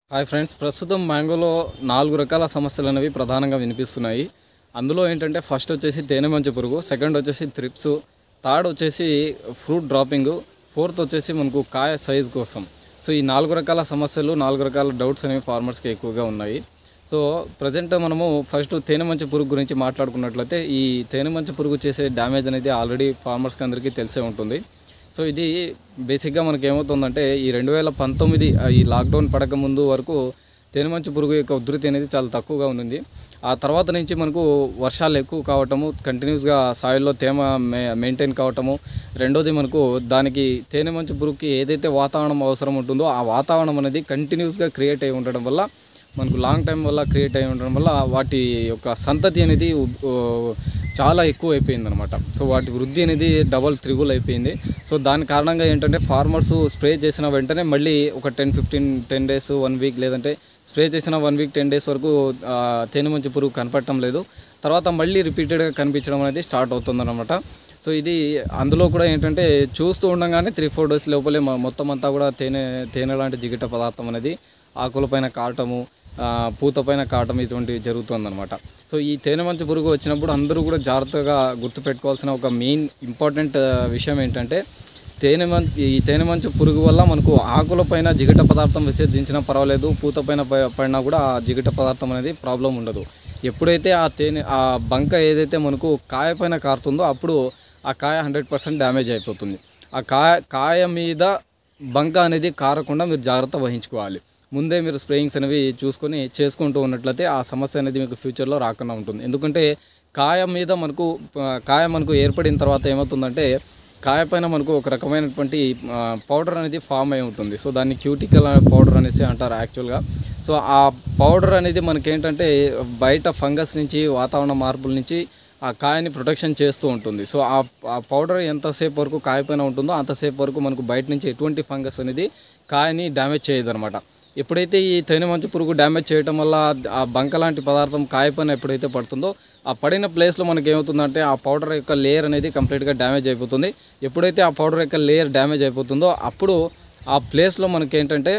hi friends ప్రస్తుతం మ్యాంగోలో నాలుగు రకాల సమస్యలు అనేవి ప్రధానంగా వినిపిస్తున్నాయి అందులో ఏంటంటే ఫస్ట్ వచ్చేసి తేనె మంచు పురుగు సెకండ్ వచ్చేసి త్రిప్స్ థర్డ్ వచ్చేసి ఫ్రూట్ డ్రాపింగ్ ఫోర్త్ వచ్చేసి మనకు కాయ సైజ్ కోసం సో ఈ నాలుగు రకాల సమస్యలు నాలుగు రకాల డౌట్స్ అనేవి ఫార్మర్స్కి ఎక్కువగా ఉన్నాయి సో ప్రజెంట్ మనము ఫస్ట్ తేనె మంచు పురుగు గురించి మాట్లాడుకున్నట్లయితే ఈ తేనె మంచు పురుగు చేసే డ్యామేజ్ అనేది ఆల్రెడీ ఫార్మర్స్కి అందరికీ తెలిసే ఉంటుంది సో ఇది బేసిక్గా మనకి ఏమవుతుందంటే ఈ రెండు వేల పంతొమ్మిది ఆ, ఈ లాక్డౌన్ పడక ముందు వరకు తేనెమంచు పురుగు యొక్క ఉధృతి అనేది చాలా తక్కువగా ఉంది ఆ తర్వాత నుంచి మనకు వర్షాలు ఎక్కువ కావటము కంటిన్యూస్గా సాయిల్లో తేమ మే మెయింటైన్ కావటము రెండోది మనకు దానికి తేనె మంచు పురుగుకి ఏదైతే వాతావరణం అవసరం ఉంటుందో ఆ వాతావరణం అనేది కంటిన్యూస్గా క్రియేట్ అయి ఉండడం వల్ల మనకు లాంగ్ టైం వల్ల క్రియేట్ అయి ఉండడం వల్ల వాటి యొక్క సంతతి అనేది ఉ- ఓ చాలా ఎక్కువ అయిపోయింది అనమాట సో వాటి వృద్ధి అనేది డబల్ త్రిబుల్ అయిపోయింది సో దాని కారణంగా ఏంటంటే ఫార్మర్స్ స్ప్రే చేసిన వెంటనే మళ్ళీ ఒక ten fifteen ten days one week లేదంటే స్ప్రే చేసిన వన్ వీక్ టెన్ డేస్ వరకు ఆ, తేనె మంచు పురుగు కనపడటం లేదు తర్వాత మళ్ళీ రిపీటెడ్గా కనిపించడం అనేది స్టార్ట్ అవుతుందన్నమాట సో ఇది అందులో కూడా ఏంటంటే చూస్తూ ఉండగానే త్రీ ఫోర్ డేస్ లోపలే మ- మొత్తం అంతా కూడా తేనె తేనె లాంటి జిగిట పదార్థం అనేది ఆకులపైన కాటము ఆ, పూత పైన కాటం ఇటువంటివి జరుగుతుందన్నమాట సో ఈ తేనె మంచు పురుగు వచ్చినప్పుడు అందరూ కూడా జాగ్రత్తగా గుర్తుపెట్టుకోవాల్సిన ఒక మెయిన్ ఇంపార్టెంట్ విషయం ఏంటంటే తేనె మంచు ఈ తేనె మంచు పురుగు వల్ల మనకు ఆకులపైన జిగట పదార్థం విసర్జించినా పర్వాలేదు పూత పైన ప- పడినా కూడా ఆ జిగట పదార్థం అనేది ప్రాబ్లం ఉండదు ఎప్పుడైతే ఆ తేనె ఆ బంక ఏదైతే మనకు కాయ పైన కారుతుందో అప్పుడు ఆ కాయ హండ్రెడ్ పర్సెంట్ డ్యామేజ్ అయిపోతుంది ఆ కాయ కాయ మీద బంక అనేది కారకుండా మీరు జాగ్రత్త వహించుకోవాలి ముందే మీరు స్ప్రేయింగ్స్ అనేవి చూసుకొని చేసుకుంటూ ఉన్నట్లయితే ఆ సమస్య అనేది మీకు ఫ్యూచర్లో రాకుండా ఉంటుంది ఎందుకంటే కాయ మీద మనకు ఆ, కాయ మనకు ఏర్పడిన తర్వాత ఏమవుతుందంటే కాయ పైన మనకు ఒక రకమైనటువంటి పౌడర్ అనేది ఫామ్ అయి ఉంటుంది సో దాన్ని క్యూటికల్ పౌడర్ అనేసి అంటారు యాక్చువల్గా సో ఆ పౌడర్ అనేది మనకేంటంటే బయట ఫంగస్ నుంచి వాతావరణ మార్పుల నుంచి ఆ కాయని ప్రొటెక్షన్ చేస్తూ ఉంటుంది సో ఆ ఆ పౌడర్ ఎంతసేపు వరకు కాయ పైన ఉంటుందో అంతసేపు వరకు మనకు బయట నుంచి ఎటువంటి ఫంగస్ అనేది కాయని డ్యామేజ్ చేయదు అనమాట ఎప్పుడైతే ఈ తేనె మంచు పురుగు డ్యామేజ్ చేయడం వల్ల ఆ బంక లాంటి పదార్థం కాయ పైన ఎప్పుడైతే పడుతుందో ఆ పడిన ప్లేస్లో మనకి ఏమవుతుందంటే ఆ పౌడర్ యొక్క లేయర్ అనేది కంప్లీట్గా డ్యామేజ్ అయిపోతుంది ఎప్పుడైతే ఆ పౌడర్ యొక్క లేయర్ డ్యామేజ్ అయిపోతుందో అప్పుడు ఆ ప్లేస్లో మనకి ఏంటంటే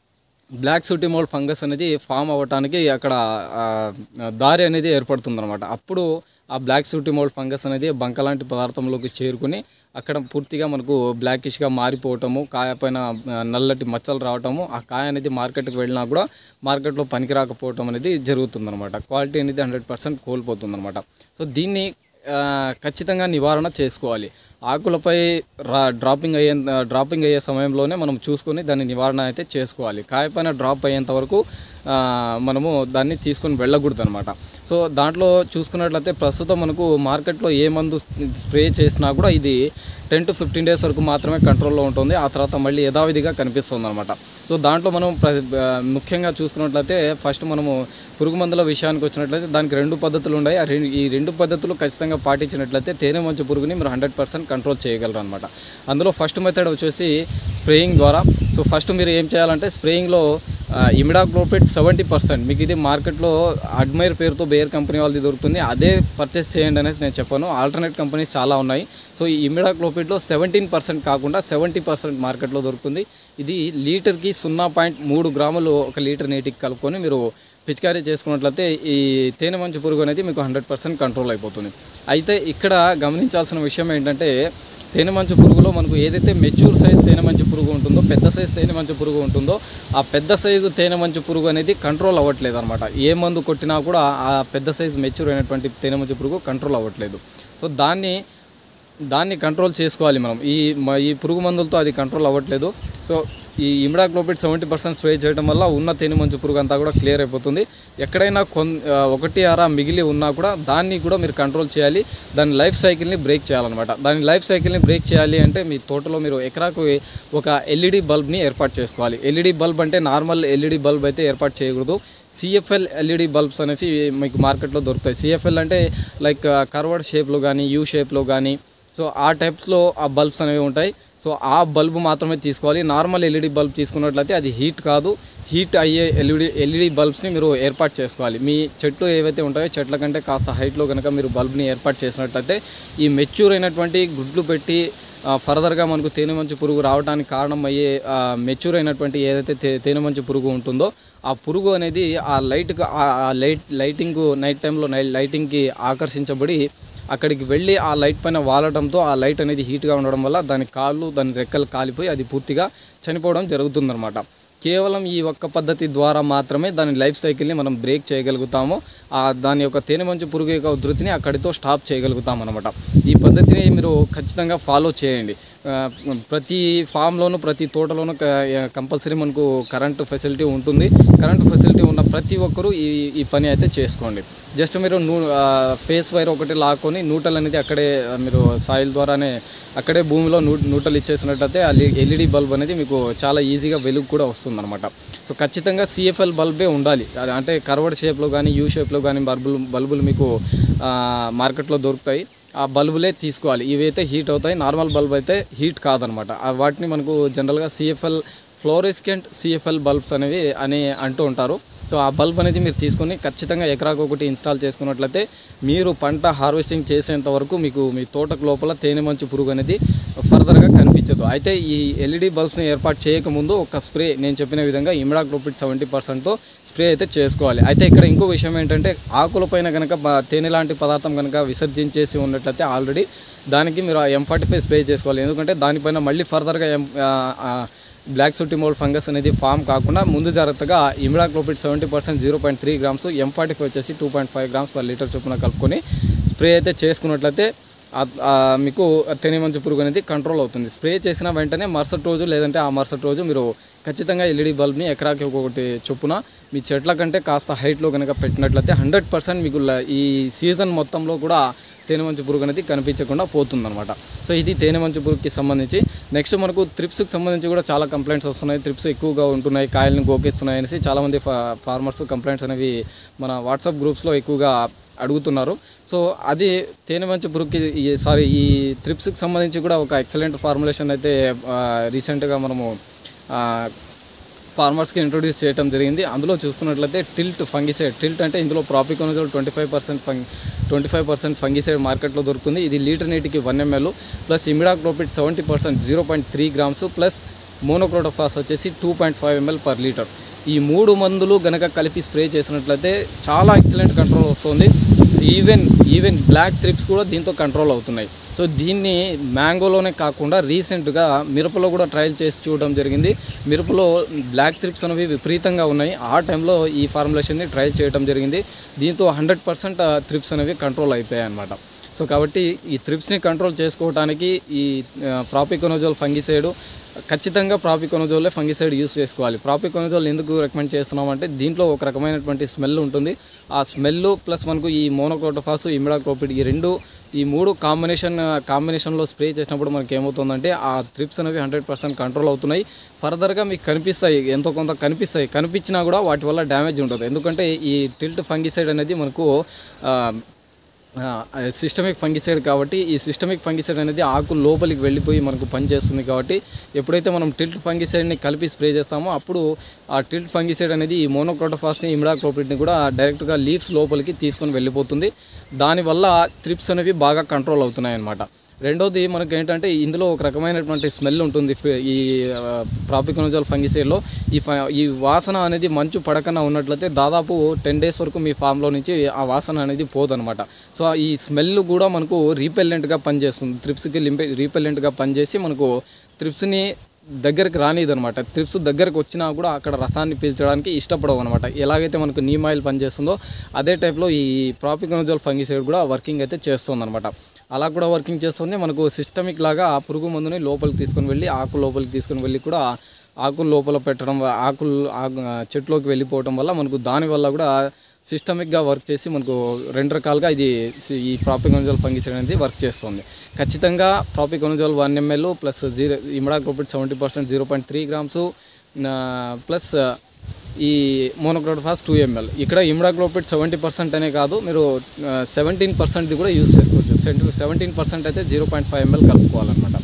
బ్లాక్ సూటిమోల్ ఫంగస్ అనేది ఫామ్ అవ్వటానికి అక్కడ ఆ, దారి అనేది ఏర్పడుతుంది అనమాట అప్పుడు ఆ బ్లాక్ సూటిమోల్ ఫంగస్ అనేది బంక లాంటి పదార్థంలోకి చేరుకుని అక్కడ పూర్తిగా మనకు బ్లాకిష్గా మారిపోవటము కాయ పైన ఆ, నల్లటి మచ్చలు రావటము ఆ కాయ అనేది మార్కెట్కి వెళ్ళినా కూడా మార్కెట్లో పనికి రాకపోవటం అనేది జరుగుతుందన్నమాట క్వాలిటీ అనేది హండ్రెడ్ పర్సెంట్ కోల్పోతుందన్నమాట సో దీన్ని ఆ, ఖచ్చితంగా నివారణ చేసుకోవాలి ఆకులపై రా డ్రాపింగ్ అయ్యే డ్రాపింగ్ అయ్యే సమయంలోనే మనం చూసుకొని దాన్ని నివారణ అయితే చేసుకోవాలి కాయపైన డ్రాప్ అయ్యేంత వరకు ఆ, మనము దాన్ని తీసుకొని వెళ్ళకూడదు అనమాట సో దాంట్లో చూసుకున్నట్లయితే ప్రస్తుతం మనకు మార్కెట్లో ఏ మందు స్ప్రే చేసినా కూడా ఇది టెన్ టు ఫిఫ్టీన్ డేస్ వరకు మాత్రమే కంట్రోల్లో ఉంటుంది ఆ తర్వాత మళ్ళీ యథావిధిగా కనిపిస్తుంది అనమాట సో దాంట్లో మనం ప్ర ఆ, ముఖ్యంగా చూసుకున్నట్లయితే ఫస్ట్ మనము పురుగు మందుల విషయానికి వచ్చినట్లయితే దానికి రెండు పద్ధతులు ఉన్నాయి ఆ రెండు ఈ రెండు పద్ధతులు ఖచ్చితంగా పాటించినట్లయితే తేనె మంచు పురుగుని మీరు హండ్రెడ్ పర్సెంట్ కంట్రోల్ చేయగలరు అనమాట అందులో ఫస్ట్ మెథడ్ వచ్చేసి స్ప్రేయింగ్ ద్వారా సో ఫస్ట్ మీరు ఏం చేయాలంటే స్ప్రేయింగ్లో ఇమిడాక్లోపేట్ సెవెంటీ పర్సెంట్ మీకు ఇది మార్కెట్లో అడ్మైర్ పేరుతో బేర్ కంపెనీ వాళ్ళది దొరుకుతుంది అదే పర్చేస్ చేయండి అనేసి నేను చెప్పాను ఆల్టర్నేట్ కంపెనీస్ చాలా ఉన్నాయి సో ఈ ఇమిడాక్లోపేట్లో సెవెంటీన్ పర్సెంట్ కాకుండా సెవెంటీ పర్సెంట్ మార్కెట్లో దొరుకుతుంది ఇది లీటర్కి సున్నా పాయింట్ మూడు గ్రాములు ఒక లీటర్ నీటికి కలుపుకొని మీరు పిచికారీ చేసుకున్నట్లయితే ఈ తేనె మంచు పురుగు అనేది మీకు హండ్రెడ్ పర్సెంట్ కంట్రోల్ అయిపోతుంది అయితే ఇక్కడ గమనించాల్సిన విషయం ఏంటంటే తేనె మంచు పురుగులో మనకు ఏదైతే మెచ్యూర్ సైజ్ తేనె మంచు పురుగు ఉంటుందో పెద్ద సైజ్ తేనె మంచు పురుగు ఉంటుందో ఆ పెద్ద సైజు తేనె మంచు పురుగు అనేది కంట్రోల్ అవ్వట్లేదు అనమాట ఏ మందు కొట్టినా కూడా ఆ పెద్ద సైజ్ మెచ్యూర్ అయినటువంటి తేనె మంచు పురుగు కంట్రోల్ అవ్వట్లేదు సో దాన్ని దాన్ని కంట్రోల్ చేసుకోవాలి మనం ఈ మ- ఈ పురుగు మందులతో అది కంట్రోల్ అవ్వట్లేదు సో ఈ ఇమిడాక్లోపిడ్ సెవెంటీ పర్సెంట్ స్ప్రే చేయడం వల్ల ఉన్న తేనె మంచు పురుగు అంతా కూడా క్లియర్ అయిపోతుంది ఎక్కడైనా కొన్ ఆ, ఒకటి అర మిగిలి ఉన్నా కూడా దాన్ని కూడా మీరు కంట్రోల్ చేయాలి దాని లైఫ్ సైకిల్ని బ్రేక్ చేయాలన్నమాట దాని లైఫ్ సైకిల్ని బ్రేక్ చేయాలి అంటే మీ తోటలో మీరు ఎకరాకు ఒక ఎల్ఈడి బల్బ్ని ఏర్పాటు చేసుకోవాలి ఎల్ఈడి బల్బ్ అంటే నార్మల్ ఎల్ఈడి బల్బ్ అయితే ఏర్పాటు చేయకూడదు సిఎఫ్ఎల్ ఎల్ఈడి బల్బ్స్ అనేవి మీకు మార్కెట్లో దొరుకుతాయి సిఎఫ్ఎల్ అంటే లైక్ కర్వర్డ్ షేప్లో కానీ యూ షేప్లో కానీ సో ఆ టైప్స్లో ఆ బల్బ్స్ అనేవి ఉంటాయి సో ఆ బల్బ్ మాత్రమే తీసుకోవాలి నార్మల్ ఎల్ఈడి బల్బ్ తీసుకున్నట్లయితే అది హీట్ కాదు హీట్ అయ్యే ఎల్ఈడి ఎల్ఈడి బల్బ్స్ని మీరు ఏర్పాటు చేసుకోవాలి మీ చెట్లు ఏవైతే ఉంటాయో చెట్ల కంటే కాస్త హైట్లో కనుక మీరు బల్బ్ని ఏర్పాటు చేసినట్లయితే ఈ మెచ్యూర్ అయినటువంటి గుడ్లు పెట్టి ఆ, ఫర్దర్గా మనకు తేనె మంచు పురుగు రావడానికి కారణమయ్యే ఆ, మెచ్యూర్ అయినటువంటి ఏదైతే తే తేనె మంచు పురుగు ఉంటుందో ఆ పురుగు అనేది ఆ లైట్గా ఆ లైట్ లైటింగ్ నైట్ టైంలో నై లైటింగ్కి ఆకర్షించబడి అక్కడికి వెళ్ళి ఆ లైట్ పైన వాలడంతో ఆ లైట్ అనేది హీట్గా ఉండడం వల్ల దాని కాళ్ళు దాని రెక్కలు కాలిపోయి అది పూర్తిగా చనిపోవడం జరుగుతుందన్నమాట కేవలం ఈ ఒక్క పద్ధతి ద్వారా మాత్రమే దాని లైఫ్ సైకిల్ని మనం బ్రేక్ చేయగలుగుతాము ఆ దాని యొక్క తేనె మంచు పురుగు యొక్క ఉధృతిని అక్కడితో స్టాప్ చేయగలుగుతాం అనమాట ఈ పద్ధతిని మీరు ఖచ్చితంగా ఫాలో చేయండి ఆ, ప్రతి ఫామ్లోనూ ప్రతి తోటలోనూ కంపల్సరీ మనకు కరెంటు ఫెసిలిటీ ఉంటుంది కరెంటు ఫెసిలిటీ ఉన్న ప్రతి ఒక్కరూ ఈ ఈ పని అయితే చేసుకోండి జస్ట్ మీరు నూ ఫేస్ వైర్ ఒకటి లాక్కొని నూటల్ అనేది అక్కడే ఆ, మీరు సాయిల్ ద్వారానే అక్కడే భూమిలో నూ నూటలు ఇచ్చేసినట్టయితే ఆ ఎల్ఈడి బల్బ్ అనేది మీకు చాలా ఈజీగా వెలుగు కూడా వస్తుందన్నమాట సో ఖచ్చితంగా సిఎఫ్ఎల్ బల్బే ఉండాలి అది అంటే కర్వర్డ్ షేప్లో కానీ యూ షేప్లో కానీ బల్బులు బల్బులు మీకు ఆ, మార్కెట్లో దొరుకుతాయి ఆ బల్బులే తీసుకోవాలి ఇవైతే హీట్ అవుతాయి నార్మల్ బల్బ్ అయితే హీట్ కాదనమాట ఆ వాటిని మనకు జనరల్గా సిఎఫ్ఎల్ ఫ్లోరెస్కెంట్ సిఎఫ్ఎల్ బల్బ్స్ అనేవి అని అంటూ ఉంటారు సో ఆ బల్బ్ అనేది మీరు తీసుకొని ఖచ్చితంగా ఎకరాకు ఒకటి ఇన్స్టాల్ చేసుకున్నట్లయితే మీరు పంట హార్వెస్టింగ్ చేసేంత వరకు మీకు మీ తోటకు లోపల తేనె మంచు పురుగు అనేది ఫర్దర్గా కనిపించదు అయితే ఈ ఎల్ఈడి బల్బ్స్ని ఏర్పాటు చేయకముందు ఒక స్ప్రే నేను చెప్పిన విధంగా ఇమిడాక్లోపిడ్ సెవెంటీ పర్సెంట్తో స్ప్రే అయితే చేసుకోవాలి అయితే ఇక్కడ ఇంకో విషయం ఏంటంటే ఆకులపైన కనుక బ- తేనె లాంటి పదార్థం కనుక విసర్జించేసి ఉన్నట్లయితే ఆల్రెడీ దానికి మీరు ఆ ఎం ఫార్టీ ఫైవ్ స్ప్రే చేసుకోవాలి ఎందుకంటే దానిపైన మళ్ళీ ఫర్దర్గా ఎం ఆ, ఆ, బ్లాక్ సుటిమోల్ ఫంగస్ అనేది ఫామ్ కాకుండా ముందు జాగ్రత్తగా imidacloprid seventy percent zero point three grams M forty five వచ్చేసి two point five grams per litre చొప్పున కలుపుకొని స్ప్రే అయితే చేసుకున్నట్లయితే ఆ- ఆ మీకు తేనె మంచు పురుగు అనేది కంట్రోల్ అవుతుంది స్ప్రే చేసిన వెంటనే మరుసటి రోజు లేదంటే ఆ మరుసటి రోజు మీరు ఖచ్చితంగా ఎల్ఈడి బల్బ్ని ఎకరాకి ఒక్కొక్కటి చొప్పున మీ చెట్ల కంటే కాస్త హైట్లో కనుక పెట్టినట్లయితే హండ్రెడ్ పర్సెంట్ మీకు ల- ఈ సీజన్ మొత్తంలో కూడా తేనె మంచు పురుగు అనేది కనిపించకుండా పోతుందన్నమాట సో ఇది తేనె మంచు పురుగుకి సంబంధించి నెక్స్ట్ మనకు త్రిప్స్కి సంబంధించి కూడా చాలా కంప్లైంట్స్ వస్తున్నాయి త్రిప్స్ ఎక్కువగా ఉంటున్నాయి కాయలను గోకేస్తున్నాయి అనేసి చాలామంది ఫా ఫార్మర్స్ కంప్లైంట్స్ అనేవి మన వాట్సాప్ గ్రూప్స్లో ఎక్కువగా అడుగుతున్నారు సో అది తేనె మంచు పురుగుకి ఈ- సారీ ఈ త్రిప్స్కి సంబంధించి కూడా ఒక ఎక్సలెంట్ ఫార్ములేషన్ అయితే రీసెంట్గా మనము ఆ, ఫార్మర్స్కి ఇంట్రొడ్యూస్ చేయడం జరిగింది అందులో చూసుకున్నట్లయితే టిల్ట్ ఫంగిసైడ్ టిల్ట్ అంటే ఇందులో ప్రాపికోనజోల్ ట్వంటీ ఫైవ్ పర్సెంట్ ఫంగ్ ట్వంటీ ఫైవ్ పర్సెంట్ ఫంగిసైడ్ మార్కెట్లో దొరుకుతుంది ఇది లీటర్ నీటికి one ML plus imidacloprid seventy percent zero point three grams plus monocrotophos వచ్చేసి two point five ML per litre ఈ మూడు మందులు గనక కలిపి స్ప్రే చేసినట్లయితే చాలా ఎక్సలెంట్ కంట్రోల్ వస్తుంది ఈవెన్ ఈవెన్ బ్లాక్ త్రిప్స్ కూడా దీంతో కంట్రోల్ అవుతున్నాయి సో దీన్ని మ్యాంగోలోనే కాకుండా రీసెంట్గా మిరపలో కూడా ట్రయల్ చేసి చూడడం జరిగింది మిరపలో బ్లాక్ త్రిప్స్ అనేవి విపరీతంగా ఉన్నాయి ఆ టైంలో ఈ ఫార్ములేషన్ని ట్రయల్ చేయడం జరిగింది దీంతో హండ్రెడ్ పర్సెంట్ త్రిప్స్ అనేవి కంట్రోల్ అయిపోయాయి అన్నమాట సో కాబట్టి ఈ త్రిప్స్ని కంట్రోల్ చేసుకోవడానికి ఈ ప్రాపికొనోజోల్ ఫంగిసైడ్ ఖచ్చితంగా ప్రాపికొనోజోలే ఫంగిసైడ్ యూస్ చేసుకోవాలి ప్రాపికొనోజోల్ ఎందుకు రికమెండ్ చేస్తున్నామంటే దీంట్లో ఒక రకమైనటువంటి స్మెల్ ఉంటుంది ఆ స్మెల్ ప్లస్ మనకు ఈ మోనోక్రోటోఫాస్ ఇమిడాక్రోపిడ్ ఈ రెండు ఈ మూడు కాంబినేషన్ కాంబినేషన్లో స్ప్రే చేసినప్పుడు మనకి ఏమవుతుందంటే ఆ త్రిప్స్ అనేవి హండ్రెడ్ పర్సెంట్ కంట్రోల్ అవుతున్నాయి ఫర్దర్గా మీకు కనిపిస్తాయి ఎంతో కొంత కనిపిస్తాయి కనిపించినా కూడా వాటి వల్ల డ్యామేజ్ ఉంటుంది ఎందుకంటే ఈ టిల్ట్ ఫంగిసైడ్ అనేది మనకు ఆ, సిస్టమిక్ ఫంగిసైడ్ కాబట్టి ఈ సిస్టమిక్ ఫంగిసైడ్ అనేది ఆకు లోపలికి వెళ్ళిపోయి మనకు పనిచేస్తుంది కాబట్టి ఎప్పుడైతే మనం టిల్ట్ ఫంగిసైడ్ని కలిపి స్ప్రే చేస్తామో అప్పుడు ఆ టిల్ట్ ఫంగిసైడ్ అనేది ఈ మోనోక్రోటోఫాస్ని ఇమిడాక్లోపిడ్ని కూడా డైరెక్ట్గా లీవ్స్ లోపలికి తీసుకొని వెళ్ళిపోతుంది దానివల్ల త్రిప్స్ అనేవి బాగా కంట్రోల్ అవుతున్నాయి అన్నమాట రెండోది మనకి ఏంటంటే ఇందులో ఒక రకమైనటువంటి స్మెల్ ఉంటుంది ఫి- ఈ ప్రాపికొనజాల్ ఫంగిసైడ్లో ఈ ఫ ఈ వాసన అనేది మంచు పడకన ఉన్నట్లయితే దాదాపు టెన్ డేస్ వరకు మీ ఫామ్లో నుంచి ఆ వాసన అనేది పోదనమాట సో ఈ స్మెల్ కూడా మనకు రీపెల్లెంట్గా పనిచేస్తుంది త్రిప్స్కి లింపే రీపెల్లెంట్గా పనిచేసి మనకు త్రిప్స్ని దగ్గరికి రానిది అనమాట త్రిప్స్ దగ్గరకు వచ్చినా కూడా అక్కడ రసాన్ని పీల్చడానికి ఇష్టపడవు అనమాట ఎలాగైతే మనకు నీమ్ ఆయిల్ పనిచేస్తుందో అదే టైప్లో ఈ ప్రాపికొనజోల్ ఫంగిసైడ్ కూడా వర్కింగ్ అయితే చేస్తుంది అనమాట అలా కూడా వర్కింగ్ చేస్తుంది మనకు సిస్టమిక్ లాగా ఆ పురుగు మందుని లోపలికి తీసుకొని వెళ్ళి ఆకు లోపలికి తీసుకొని వెళ్ళి కూడా ఆకులు లోపల పెట్టడం వ- ఆకులు ఆకు చెట్లోకి వెళ్ళిపోవడం వల్ల మనకు దానివల్ల కూడా సిస్టమిక్గా వర్క్ చేసి మనకు రెండు రకాలుగా ఇది సి- ఈ ప్రాపికొనజోల్ ఫంగిసైడ్ అనేది వర్క్ చేస్తుంది ఖచ్చితంగా propiconazole one ML plus zero imidacloprid seventy percent zero point three grams plus ఈ మోనోక్రోటోఫాస్ టూ ఎంఎల్ ఇక్కడ ఇమిడాక్లోపిడ్ సెవెంటీ పర్సెంట్ అనే కాదు మీరు సెవెంటీన్ పర్సెంట్ది కూడా యూస్ చేసుకోవచ్చు సెవెంటీన్ పర్సెంట్ అయితే జీరో పాయింట్ ఫైవ్ ఎంఎల్ కలుపుకోవాలన్నమాట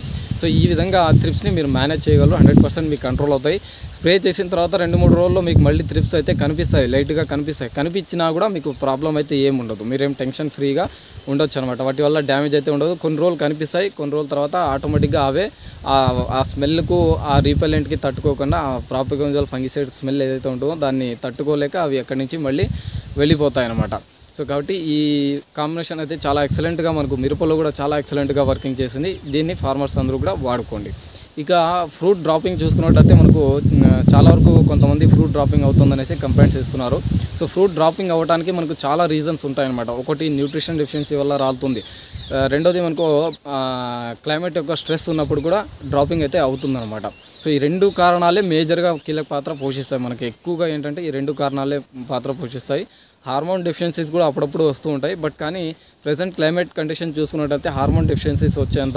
సో ఈ విధంగా ఆ త్రిప్స్ని మీరు మేనేజ్ చేయగలరు హండ్రెడ్ పర్సెంట్ మీకు కంట్రోల్ అవుతాయి స్ప్రే చేసిన తర్వాత రెండు మూడు రోజుల్లో మీకు మళ్ళీ త్రిప్స్ అయితే కనిపిస్తాయి లైట్గా కనిపిస్తాయి కనిపించినా కూడా మీకు ప్రాబ్లం అయితే ఏం ఉండదు మీరేం టెన్షన్ ఫ్రీగా ఉండొచ్చు అనమాట వాటి వల్ల డ్యామేజ్ అయితే ఉండదు కొన్ని రోజులు కనిపిస్తాయి కొన్ని రోజుల తర్వాత ఆటోమేటిక్గా అవే ఆ- ఆ స్మెల్కు ఆ రీపెలెంట్కి తట్టుకోకుండా ఆ ప్రాపగంజల్ ఫంగిసైడ్ స్మెల్ ఏదైతే ఉంటుందో దాన్ని తట్టుకోలేక అవి ఎక్కడి నుంచి మళ్ళీ వెళ్ళిపోతాయి అనమాట సో కాబట్టి ఈ కాంబినేషన్ అయితే చాలా ఎక్సలెంట్గా మనకు మిరపలో కూడా చాలా ఎక్సలెంట్గా వర్కింగ్ చేసింది దీన్ని ఫార్మర్స్ అందరూ కూడా వాడుకోండి ఇక ఫ్రూట్ డ్రాపింగ్ చూసుకున్నట్టయితే మనకు ఆ, చాలా వరకు కొంతమంది ఫ్రూట్ డ్రాపింగ్ అవుతుందనేసి కంప్లైంట్స్ ఇస్తున్నారు సో ఫ్రూట్ డ్రాపింగ్ అవ్వడానికి మనకు చాలా రీజన్స్ ఉంటాయన్నమాట ఒకటి న్యూట్రిషన్ డెఫిషియన్సీ వల్ల రాలుతుంది ఆ, రెండోది మనకు క్లైమేట్ యొక్క స్ట్రెస్ ఉన్నప్పుడు కూడా డ్రాపింగ్ అయితే అవుతుందన్నమాట సో ఈ రెండు కారణాలే మేజర్గా కీలక పాత్ర పోషిస్తాయి మనకి ఎక్కువగా ఏంటంటే ఈ రెండు కారణాలే పాత్ర పోషిస్తాయి హార్మోన్ డెఫిషియన్సీస్ కూడా అప్పుడప్పుడు వస్తూ ఉంటాయి బట్ కానీ ప్రజెంట్ క్లైమేట్ కండిషన్ చూసుకున్నట్టయితే హార్మోన్ డెఫిషియన్సీస్ వచ్చేంత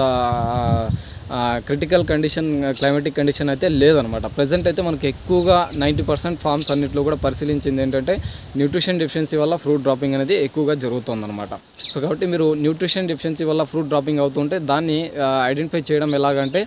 క్రిటికల్ కండిషన్ క్లైమేటిక్ కండిషన్ అయితే లేదనమాట ప్రజెంట్ అయితే మనకి ఎక్కువగా నైంటీ పర్సెంట్ ఫార్మ్స్ అన్నింటిలో కూడా పరిశీలించింది ఏంటంటే న్యూట్రిషన్ డెఫిషియన్సీ వల్ల ఫ్రూట్ డ్రాపింగ్ అనేది ఎక్కువగా జరుగుతుందన్నమాట సో కాబట్టి మీరు న్యూట్రిషన్ డెఫిషియన్సీ వల్ల ఫ్రూట్ డ్రాపింగ్ అవుతుంటే దాన్ని ఐడెంటిఫై చేయడం ఎలాగంటే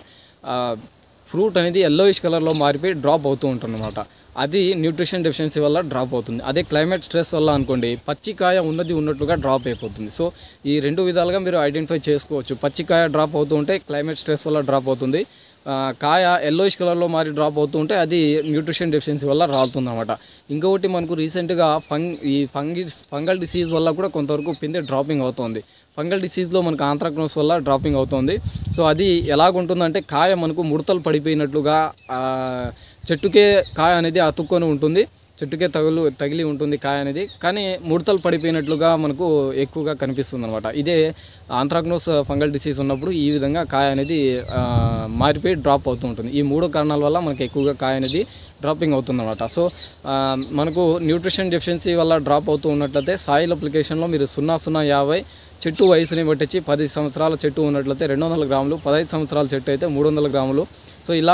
ఫ్రూట్ అనేది ఎల్లోయిష్ కలర్లో మారిపోయి డ్రాప్ అవుతూ ఉంటుందన్నమాట అది న్యూట్రిషన్ డెఫిషియన్సీ వల్ల డ్రాప్ అవుతుంది అదే క్లైమేట్ స్ట్రెస్ వల్ల అనుకోండి పచ్చికాయ ఉన్నది ఉన్నట్లుగా డ్రాప్ అయిపోతుంది సో ఈ రెండు విధాలుగా మీరు ఐడెంటిఫై చేసుకోవచ్చు పచ్చికాయ డ్రాప్ అవుతూ ఉంటే క్లైమేట్ స్ట్రెస్ వల్ల డ్రాప్ అవుతుంది ఆ, కాయ ఎల్లోయిష్ కలర్లో మారి డ్రాప్ అవుతూ ఉంటే అది న్యూట్రిషన్ డెఫిషియన్సీ వల్ల రాలుతుంది అనమాట ఇంకొకటి మనకు రీసెంట్గా ఫంగ్ ఈ ఫంగిస్ ఫంగల్ డిసీజ్ వల్ల కూడా కొంతవరకు పిందె డ్రాపింగ్ అవుతుంది ఫంగల్ డిసీజ్లో మనకు ఆంథ్రాక్నోస్ వల్ల డ్రాపింగ్ అవుతుంది సో అది ఎలాగుంటుందంటే కాయ మనకు ముడతలు పడిపోయినట్లుగా ఆ, చెట్టుకే కాయ అనేది అతుక్కొని ఉంటుంది చెట్టుకే తగులు తగిలి ఉంటుంది కాయ అనేది కానీ ముడతలు పడిపోయినట్లుగా మనకు ఎక్కువగా కనిపిస్తుంది అనమాట ఇదే ఆంథ్రాక్నోస్ ఫంగల్ డిసీజ్ ఉన్నప్పుడు ఈ విధంగా కాయ అనేది ఆ, మారిపోయి డ్రాప్ అవుతూ ఉంటుంది ఈ మూడు కారణాల వల్ల మనకి ఎక్కువగా కాయ అనేది డ్రాపింగ్ అవుతుందన్నమాట సో ఆ, మనకు న్యూట్రిషన్ డెఫిషియన్సీ వల్ల డ్రాప్ అవుతూ ఉన్నట్లయితే సాయిల్ అప్లికేషన్లో మీరు సున్నా సున్నా యాభై చెట్టు వయసుని బట్టించి పది సంవత్సరాల చెట్టు ఉన్నట్లయితే రెండు వందల గ్రాములు పదహైదు సంవత్సరాల చెట్టు అయితే మూడు వందల గ్రాములు సో ఇలా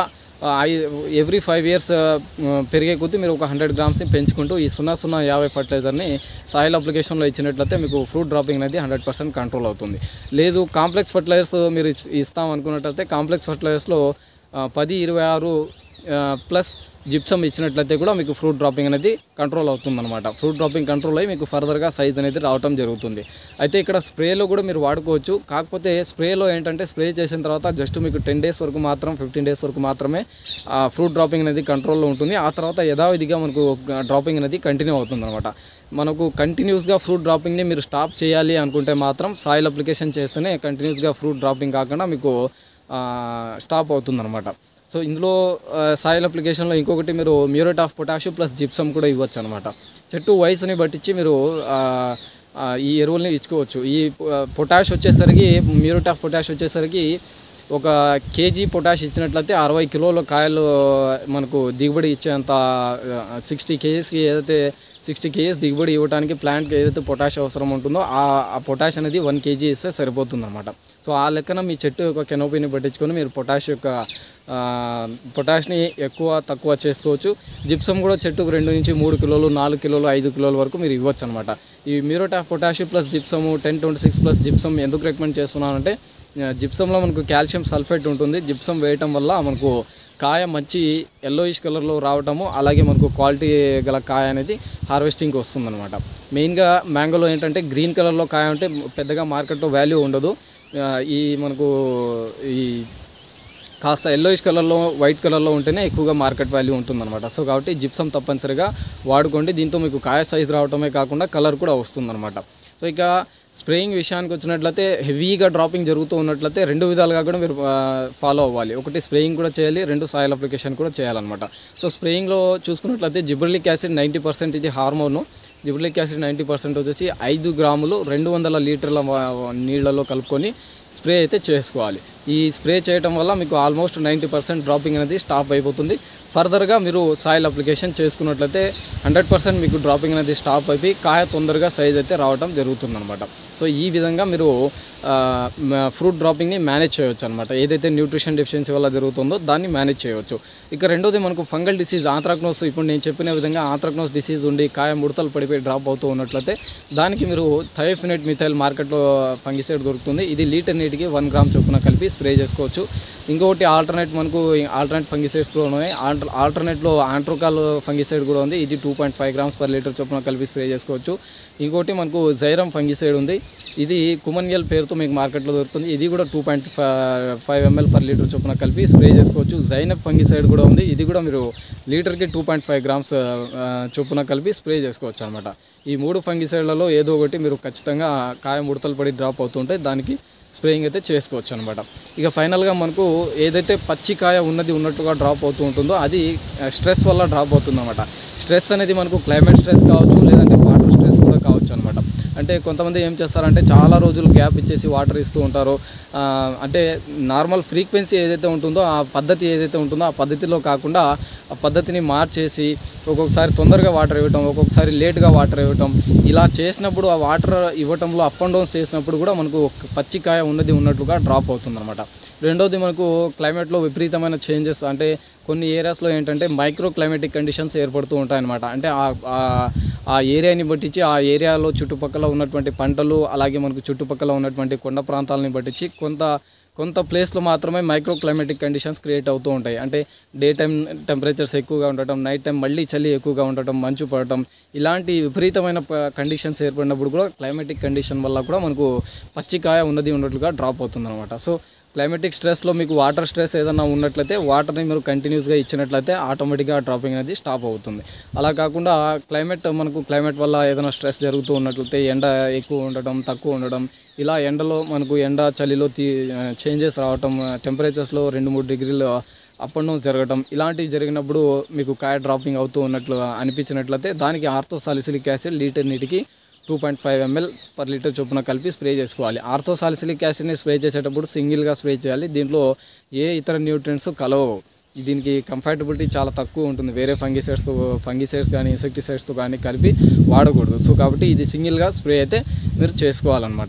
ఎవ్రీ ఫైవ్ ఇయర్స్ పెరిగే కొద్దీ మీరు ఒక హండ్రెడ్ గ్రామ్స్ని పెంచుకుంటూ ఈ సున్నా సున్నా యాభై ఫర్టిలైజర్ని సాయిల్ అప్లికేషన్లో ఇచ్చినట్లయితే మీకు ఫ్రూట్ డ్రాపింగ్ అనేది హండ్రెడ్ పర్సెంట్ కంట్రోల్ అవుతుంది లేదు కాంప్లెక్స్ ఫర్టిలైజర్స్ మీరు ఇచ్- ఇస్తాం అనుకున్నట్లయితే కాంప్లెక్స్ ఫర్టిలైజర్స్లో ఆ, పది ఇరవై ఆరు ప్లస్ జిప్సమ్ ఇచ్చినట్లయితే కూడా మీకు ఫ్రూట్ డ్రాపింగ్ అనేది కంట్రోల్ అవుతుంది అనమాట ఫ్రూట్ డ్రాపింగ్ కంట్రోల్ అయ్యి మీకు ఫర్దర్గా సైజ్ అనేది రావటం జరుగుతుంది అయితే ఇక్కడ స్ప్రేలో కూడా మీరు వాడుకోవచ్చు కాకపోతే స్ప్రేలో ఏంటంటే స్ప్రే చేసిన తర్వాత జస్ట్ మీకు టెన్ డేస్ వరకు మాత్రం ఫిఫ్టీన్ డేస్ వరకు మాత్రమే ఆ ఫ్రూట్ డ్రాపింగ్ అనేది కంట్రోల్లో ఉంటుంది ఆ తర్వాత యథావిధిగా మనకు డ్రాపింగ్ అనేది కంటిన్యూ అవుతుంది అనమాట మనకు కంటిన్యూస్గా ఫ్రూట్ డ్రాపింగ్ని మీరు స్టాప్ చేయాలి అనుకుంటే మాత్రం సాయిల్ అప్లికేషన్ చేస్తేనే కంటిన్యూస్గా ఫ్రూట్ డ్రాపింగ్ కాకుండా మీకు స్టాప్ అవుతుందన్నమాట సో ఇందులో సాయిల్ అప్లికేషన్లో ఇంకొకటి మీరు muriate of potassium plus gypsum కూడా ఇవ్వచ్చు అనమాట చెట్టు వయసుని బట్టించి మీరు ఆ, ఆ, ఈ ఎరువుల్ని ఇచ్చుకోవచ్చు ఈ పొటాష్ వచ్చేసరికి మ్యూరేట్ ఆఫ్ పొటాష్ వచ్చేసరికి ఒక కేజీ పొటాష్ ఇచ్చినట్లయితే అరవై కిలోల కాయలు మనకు దిగుబడి ఇచ్చేంత సిక్స్టీ కేజీస్కి ఏదైతే సిక్స్టీ కేజీస్ దిగుబడి ఇవ్వడానికి ప్లాంట్కి ఏదైతే పొటాష్ అవసరం ఉంటుందో ఆ ఆ పొటాష్ అనేది వన్ కేజీ ఇస్తే సరిపోతుంది అనమాట సో ఆ లెక్కన మీ చెట్టు యొక్క కెనోపీని పట్టించుకొని మీరు పొటాష్ యొక్క ఆ, పొటాష్ని ఎక్కువ తక్కువ చేసుకోవచ్చు జిప్సమ్ కూడా చెట్టుకు రెండు నుంచి మూడు కిలోలు నాలుగు కిలోలు ఐదు కిలోల వరకు మీరు ఇవ్వచ్చు అనమాట ఈ muriate of potash plus gypsum ten twenty six plus gypsum ఎందుకు రికమెండ్ చేస్తున్నానంటే ఆ, జిప్సంలో మనకు కాల్షియం సల్ఫేట్ ఉంటుంది జిప్సమ్ వేయటం వల్ల మనకు కాయ మంచి ఎల్లోయిష్ కలర్లో రావటము అలాగే మనకు క్వాలిటీ గల కాయ అనేది హార్వెస్టింగ్కి వస్తుందన్నమాట మెయిన్గా మ్యాంగోలో ఏంటంటే గ్రీన్ కలర్లో కాయ ఉంటే పెద్దగా మార్కెట్లో వాల్యూ ఉండదు ఆ, ఈ మనకు ఈ కాస్త ఎల్లోయిష్ కలర్లో వైట్ కలర్లో ఉంటేనే ఎక్కువగా మార్కెట్ వాల్యూ ఉంటుందన్నమాట సో కాబట్టి జిప్సమ్ తప్పనిసరిగా వాడుకోండి దీంతో మీకు కాయ సైజ్ రావటమే కాకుండా కలర్ కూడా వస్తుందన్నమాట సో ఇక స్ప్రేయింగ్ విషయానికి వచ్చినట్లయితే హెవీగా డ్రాపింగ్ జరుగుతూ ఉన్నట్లయితే రెండు విధాలుగా కూడా మీరు ఫాలో అవ్వాలి ఒకటి స్ప్రేయింగ్ కూడా చేయాలి రెండు సాయిల్ అప్లికేషన్ కూడా చేయాలన్నమాట సో స్ప్రేయింగ్లో చూసుకున్నట్లయితే జిబ్రలిక్ యాసిడ్ నైంటీ పర్సెంట్ ఇది hormone gibberellic acid ninety percent వచ్చేసి ఐదు గ్రాములు రెండు వందల లీటర్ల వా- నీళ్ళలో కలుపుకొని స్ప్రే అయితే చేసుకోవాలి ఈ స్ప్రే చేయటం వల్ల మీకు ఆల్మోస్ట్ నైంటీ పర్సెంట్ డ్రాపింగ్ అనేది స్టాప్ అయిపోతుంది ఫర్దర్గా మీరు సాయిల్ అప్లికేషన్ చేసుకున్నట్లయితే హండ్రెడ్ పర్సెంట్ మీకు డ్రాపింగ్ అనేది స్టాప్ అయిపోయి కాయ తొందరగా సైజ్ అయితే రావడం జరుగుతుందన్నమాట సో ఈ విధంగా మీరు ఫ్రూట్ డ్రాపింగ్ని మేనేజ్ చేయవచ్చు అనమాట ఏదైతే న్యూట్రిషన్ డెఫిషియన్సీ వల్ల జరుగుతుందో దాన్ని మేనేజ్ చేయవచ్చు ఇక రెండోది మనకు ఫంగల్ డిసీజ్ ఆంథ్రాక్నోస్ ఇప్పుడు నేను చెప్పిన విధంగా ఆంథ్రాక్నోస్ డిసీజ్ ఉండి కాయ ముడతలు పడిపోయి డ్రాప్ అవుతూ ఉన్నట్లయితే దానికి మీరు థయోఫినెట్ మిథైల్ మార్కెట్లో ఫంగిసైడ్ దొరుకుతుంది ఇది లీటర్ నీటికి వన్ గ్రామ్ చొప్పున కలిపి స్ప్రే చేసుకోవచ్చు ఇంకొకటి ఆల్టర్నేట్ మనకు ఆల్టర్నేట్ ఫంగిసైడ్స్ కూడా ఉన్నాయి ఆల్టర్ ఆల్టర్నేట్లో ఆంట్రోకాల్ ఫంగిసైడ్ కూడా ఉంది ఇది two point five grams per litre చొప్పున కలిపి స్ప్రే చేసుకోవచ్చు ఇంకోటి మనకు జైరమ్ ఫంగిసైడ్ ఉంది ఇది కుమన్యల్ పేరుతో మీకు మార్కెట్లో దొరుకుతుంది ఇది కూడా two point five ML per litre చొప్పున కలిపి స్ప్రే చేసుకోవచ్చు జైనబ్ ఫంగిసైడ్ కూడా ఉంది ఇది కూడా మీరు లీటర్కి టూ పాయింట్ ఫైవ్ గ్రామ్స్ ఆ, చొప్పున కలిపి స్ప్రే చేసుకోవచ్చు అనమాట ఈ మూడు ఫంగిసైడ్లలో ఏదో ఒకటి మీరు ఖచ్చితంగా కాయ ముడతలు పడి డ్రాప్ అవుతుంటే దానికి స్ప్రేయింగ్ అయితే చేసుకోవచ్చు అనమాట ఇక ఫైనల్గా మనకు ఏదైతే పచ్చి కాయ ఉన్నది ఉన్నట్టుగా డ్రాప్ అవుతూ ఉంటుందో అది స్ట్రెస్ వల్ల డ్రాప్ అవుతుంది అనమాట స్ట్రెస్ అనేది మనకు క్లైమేట్ స్ట్రెస్ కావచ్చు లేదంటే వాటర్ స్ట్రెస్ కూడా కావచ్చు అనమాట అంటే కొంతమంది ఏం చేస్తారంటే చాలా రోజులు గ్యాప్ ఇచ్చేసి వాటర్ ఇస్తూ ఉంటారు ఆ, అంటే నార్మల్ ఫ్రీక్వెన్సీ ఏదైతే ఉంటుందో ఆ పద్ధతి ఏదైతే ఉంటుందో ఆ పద్ధతిలో కాకుండా ఆ పద్ధతిని మార్చేసి ఒక్కొక్కసారి తొందరగా వాటర్ ఇవ్వటం ఒక్కొక్కసారి లేట్గా వాటర్ ఇవ్వటం ఇలా చేసినప్పుడు ఆ వాటర్ ఇవ్వటంలో అప్ అండ్ డౌన్స్ చేసినప్పుడు కూడా మనకు పచ్చికాయ ఉన్నది ఉన్నట్లుగా డ్రాప్ అవుతుంది అనమాట రెండోది మనకు క్లైమేట్లో విపరీతమైన చేంజెస్ అంటే కొన్ని ఏరియాస్లో ఏంటంటే మైక్రో క్లైమేటిక్ కండిషన్స్ ఏర్పడుతూ ఉంటాయన్నమాట అంటే ఆ- ఆ- ఆ ఏరియాని బట్టించి ఆ ఏరియాలో చుట్టుపక్కల ఉన్నటువంటి పంటలు అలాగే మనకు చుట్టుపక్కల ఉన్నటువంటి కొండ ప్రాంతాలని బట్టించి కొంత కొంత ప్లేస్లో మాత్రమే మైక్రో క్లైమేటిక్ కండిషన్స్ క్రియేట్ అవుతూ ఉంటాయి అంటే డే టైం టెంపరేచర్స్ ఎక్కువగా ఉండటం నైట్ టైం మళ్ళీ చలి ఎక్కువగా ఉండటం మంచు పడటం ఇలాంటి విపరీతమైన కండిషన్స్ ఏర్పడినప్పుడు కూడా క్లైమేటిక్ కండిషన్ వల్ల కూడా మనకు పచ్చికాయ ఉన్నది ఉన్నట్లుగా డ్రాప్ అవుతుంది అనమాట సో క్లైమేటిక్ స్ట్రెస్లో మీకు వాటర్ స్ట్రెస్ ఏదైనా ఉన్నట్లయితే వాటర్ని మీరు కంటిన్యూస్గా ఇచ్చినట్లయితే ఆటోమేటిక్గా డ్రాపింగ్ అనేది స్టాప్ అవుతుంది అలా కాకుండా క్లైమేట్ మనకు క్లైమేట్ వల్ల ఏదైనా స్ట్రెస్ జరుగుతూ ఉన్నట్లయితే ఎండ ఎక్కువ ఉండటం తక్కువ ఉండడం ఇలా ఎండలో మనకు ఎండ చలిలో తీ చేంజెస్ రావటం టెంపరేచర్స్లో రెండు మూడు డిగ్రీలు అప్ అండ్ డౌన్ జరగటం ఇలాంటివి జరిగినప్పుడు మీకు కాయ డ్రాపింగ్ అవుతూ ఉన్నట్లు అనిపించినట్లయితే దానికి ఆర్థోసాలిసిలిక్ యాసిడ్ లీటర్ నీటికి two point five ML per litre చొప్పున కలిపి స్ప్రే చేసుకోవాలి ఆర్థోసాలిసిలిక్ యాసిడ్ని స్ప్రే చేసేటప్పుడు సింగిల్గా స్ప్రే చేయాలి దీంట్లో ఏ ఇతర న్యూట్రియంట్స్ కలవవు దీనికి కంఫర్టబిలిటీ చాలా తక్కువ ఉంటుంది వేరే ఫంగిసైడ్స్ ఫంగిసైడ్స్ కానీ ఇన్సెక్టిసైడ్స్తో కానీ కలిపి వాడకూడదు సో కాబట్టి ఇది సింగిల్గా స్ప్రే అయితే మీరు చేసుకోవాలన్నమాట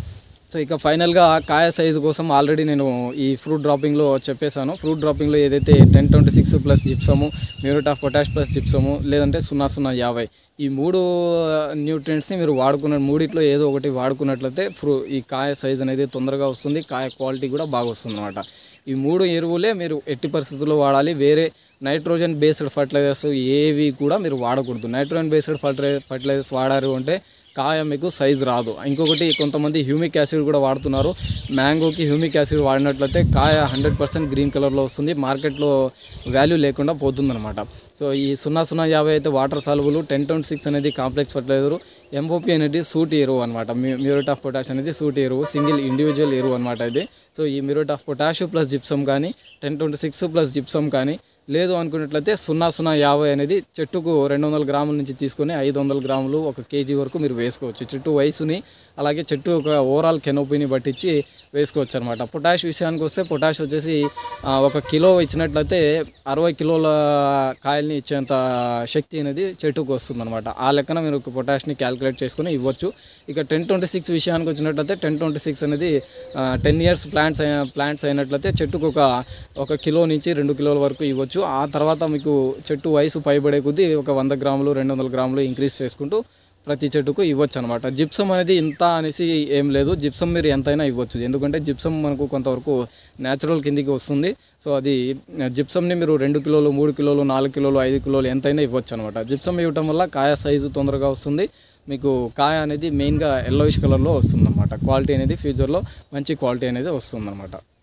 సో ఇక ఫైనల్గా కాయ సైజు కోసం ఆల్రెడీ నేను ఈ ఫ్రూట్ డ్రాపింగ్లో చెప్పేశాను ఫ్రూట్ డ్రాపింగ్లో ఏదైతే ten twenty six plus gypsum muriate of potash plus gypsum లేదంటే సున్నా సున్నా యాభై ఈ మూడు న్యూట్రియంట్స్ని మీరు వాడుకున్న మూడిట్లో ఏదో ఒకటి వాడుకున్నట్లయితే ఫ్రూ ఈ కాయ సైజ్ అనేది తొందరగా వస్తుంది కాయ క్వాలిటీ కూడా బాగా వస్తుంది అనమాట ఈ మూడు ఎరువులే మీరు ఎట్టి పరిస్థితుల్లో వాడాలి వేరే నైట్రోజన్ బేస్డ్ ఫర్టిలైజర్స్ ఏవి కూడా మీరు వాడకూడదు నైట్రోజన్ బేస్డ్ ఫర్టిలై ఫర్టిలైజర్స్ వాడారు అంటే కాయ మీకు సైజ్ రాదు ఇంకొకటి కొంతమంది హ్యూమిక్ యాసిడ్ కూడా వాడుతున్నారు మ్యాంగోకి హ్యూమిక్ యాసిడ్ వాడినట్లయితే కాయ హండ్రెడ్ పర్సెంట్ గ్రీన్ కలర్లో వస్తుంది మార్కెట్లో వాల్యూ లేకుండా పోతుందన్నమాట సో ఈ సున్నా సున్నా యాభై అయితే వాటర్ సాల్వులు టెన్ ట్వంటీ సిక్స్ అనేది కాంప్లెక్స్ ఫర్టిలైజర్ ఎంఓపి అనేది సూటి ఎరువు అనమాట మ్యూరేట్ ఆఫ్ పొటాష్ అనేది సూటి ఎరువు సింగిల్ ఇండివిజువల్ ఎరువు అనమాట ఇది సో ఈ muriate of potash plus gypsum కానీ ten twenty six plus gypsum కానీ లేదు అనుకున్నట్లయితే సున్నా సున్నా యాభై అనేది చెట్టుకు రెండు వందల గ్రాముల నుంచి తీసుకొని ఐదు వందల గ్రాములు ఒక కేజీ వరకు మీరు వేసుకోవచ్చు చెట్టు వయసుని అలాగే చెట్టు ఒక ఓవరాల్ కెనోపీని బట్టించి వేసుకోవచ్చు అనమాట పొటాష్ విషయానికి వస్తే పొటాష్ వచ్చేసి ఆ, ఒక కిలో ఇచ్చినట్లయితే అరవై కిలోల కాయల్ని ఇచ్చేంత శక్తి అనేది చెట్టుకు వస్తుంది అనమాట ఆ లెక్కన మీరు ఒక పొటాష్ని క్యాలిక్యులేట్ చేసుకొని ఇవ్వచ్చు ఇక టెన్ ట్వంటీ సిక్స్ విషయానికి వచ్చినట్లయితే టెన్ ట్వంటీ సిక్స్ అనేది టెన్ ఇయర్స్ ప్లాంట్స్ ప్లాంట్స్ అయినట్లయితే చెట్టుకు ఒక ఒక కిలో నుంచి రెండు కిలోల వరకు ఇవ్వచ్చు ఆ తర్వాత మీకు చెట్టు వయసు పైబడే కొద్దీ ఒక వంద గ్రాములు రెండు వందల గ్రాములు ఇంక్రీజ్ చేసుకుంటూ ప్రతి చెట్టుకు ఇవ్వచ్చు అనమాట జిప్సమ్ అనేది ఇంత అనేసి ఏం లేదు జిప్సమ్ మీరు ఎంతైనా ఇవ్వచ్చు ఎందుకంటే జిప్సమ్ మనకు కొంతవరకు న్యాచురల్ కిందికి వస్తుంది సో అది జిప్సమ్ని మీరు రెండు కిలోలు మూడు కిలోలు నాలుగు కిలోలు ఐదు కిలోలు ఎంతైనా ఇవ్వచ్చు అనమాట జిప్సమ్ ఇవ్వటం వల్ల కాయ సైజు తొందరగా వస్తుంది మీకు కాయ అనేది మెయిన్గా ఎల్లోయిష్ కలర్లో వస్తుంది అనమాట క్వాలిటీ అనేది ఫ్యూచర్లో మంచి క్వాలిటీ అనేది వస్తుంది అనమాట